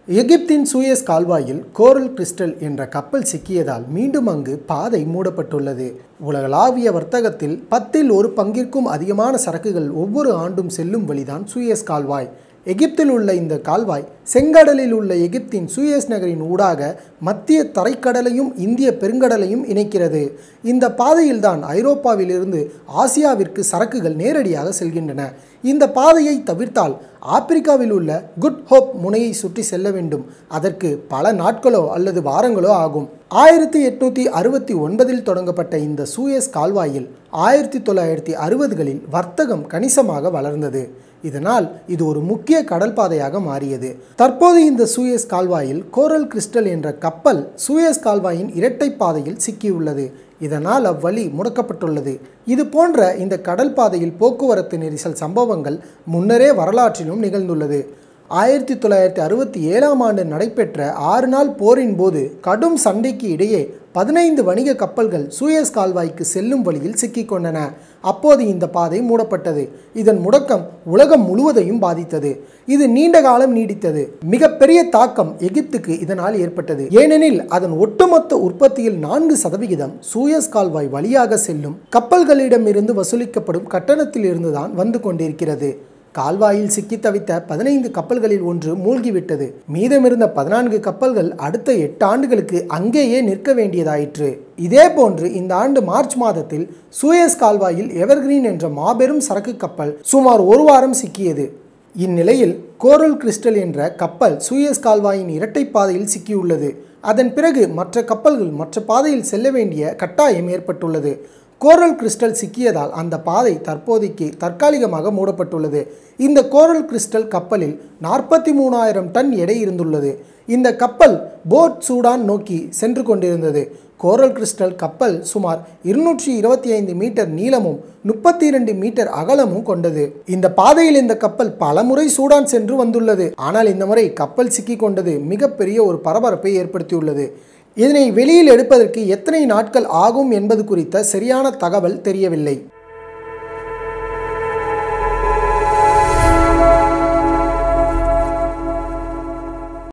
எகிப்தின் சூயஸ் கால்வாயில் கோரல் கிறிஸ்டல் என்ற கப்பல் சிக்கியதால் மீண்டும் அங்கு பாதை மூடப்பட்டுள்ளது உலகளாவிய வர்த்தகத்தில் பத்தில் ஒரு பங்கிற்கும் அதிகமான சரக்குகள் ஒவ்வொரு ஆண்டும் செல்லும் வழிதான் சூயஸ் கால்வாய் எகிப்தில் உள்ள இந்த கால்வாய் செங்கடலில் உள்ள எகிப்தின் சூயஸ் நகரின் ஊடாக மத்திய தரைக்கடலையும் இந்திய பெருங்கடலையும் இணைக்கிறது இந்த பாதையில்தான் ஐரோப்பாவிலிருந்து ஆசியாவிற்கு சரக்குகள் நேரடியாக செல்கின்றன இந்த பாதையை தவிர்த்தால் ஆப்பிரிக்காவில் உள்ள குட் ஹோப் முனையை சுற்றி செல்ல வேண்டும் அதற்கு பல நாட்களோ அல்லது வாரங்களோ ஆகும் ஆயிரத்தி எட்நூற்றி அறுபத்தி ஒன்பதில் தொடங்கப்பட்ட இந்த சூயஸ் கால்வாயில் ஆயிரத்தி தொள்ளாயிரத்தி அறுபதுகளில் வர்த்தகம் கணிசமாக வளர்ந்தது இதனால் இது ஒரு முக்கிய கடல் பாதையாக மாறியது தற்போது இந்த சூயஸ் கால்வாயில் கோரல் கிறிஸ்டல் என்ற கப்பல் சூயஸ் கால்வாயின் இரட்டை பாதையில் சிக்கியுள்ளது இதனால் அவ்வழி முடக்கப்பட்டுள்ளது இது போன்ற இந்த கடல் பாதையில் போக்குவரத்து நெரிசல் சம்பவங்கள் முன்னரே வரலாற்றிலும் நிகழ்ந்துள்ளது ஆயிரத்தி தொள்ளாயிரத்தி அறுபத்தி ஏழாம் ஆண்டு நடைபெற்ற ஆறு நாள் போரின் போது கடும் சண்டைக்கு இடையே பதினைந்து வணிக கப்பல்கள் சூயஸ் கால்வாய்க்கு செல்லும் வழியில் சிக்கிக்கொண்டன அப்போது இந்த பாதை மூடப்பட்டது இதன் முடக்கம் உலகம் முழுவதையும் பாதித்தது இது நீண்ட காலம் நீடித்தது மிகப்பெரிய தாக்கம் எகிப்துக்கு இதனால் ஏற்பட்டது ஏனெனில் அதன் ஒட்டுமொத்த உற்பத்தியில் நான்கு சதவிகிதம் சூயஸ் கால்வாய் வழியாக செல்லும் கப்பல்களிடமிருந்து வசூலிக்கப்படும் கட்டணத்தில் இருந்துதான் வந்து கொண்டிருக்கிறது கால்வாயில் சிக்கி தவித்த பதினைந்து கப்பல்களில் ஒன்று மூழ்கிவிட்டது மீதமிருந்த பதினான்கு கப்பல்கள் அடுத்த எட்டு ஆண்டுகளுக்கு அங்கேயே நிற்க வேண்டியதாயிற்று இதே போன்று இந்த ஆண்டு மார்ச் மாதத்தில் சூயஸ் கால்வாயில் எவர்கிரீன் என்ற மாபெரும் சரக்கு கப்பல் சுமார் ஒரு வாரம் சிக்கியது இந்நிலையில் கோரல் கிறிஸ்டல் என்ற கப்பல் சூயஸ் கால்வாயின் இரட்டை பாதையில் சிக்கியுள்ளது அதன் பிறகு மற்ற கப்பல்கள் மற்ற பாதையில் செல்ல வேண்டிய கட்டாயம் ஏற்பட்டுள்ளது கோரல் கிறிஸ்டல் சிக்கியதால் அந்த பாதை தற்போதைக்கு தற்காலிகமாக மூடப்பட்டுள்ளது இந்த கோரல் கிறிஸ்டல் கப்பலில் நாற்பத்தி மூணாயிரம் டன் எடை இருந்துள்ளது இந்த கப்பல் போட் சூடான் நோக்கி சென்று கொண்டிருந்தது கோரல் கிறிஸ்டல் கப்பல் சுமார் இருநூற்றி இருபத்தி ஐந்து மீட்டர் நீளமும் முப்பத்தி இரண்டு மீட்டர் அகலமும் கொண்டது இந்த பாதையில் இந்த கப்பல் பலமுறை சூடான் சென்று வந்துள்ளது ஆனால் இந்த முறை கப்பல் சிக்கி கொண்டது மிகப்பெரிய ஒரு பரபரப்பை ஏற்படுத்தியுள்ளது இதனை வெளியில் எடுப்பதற்கு எத்தனை நாட்கள் ஆகும் என்பது குறித்த சரியான தகவல் தெரியவில்லை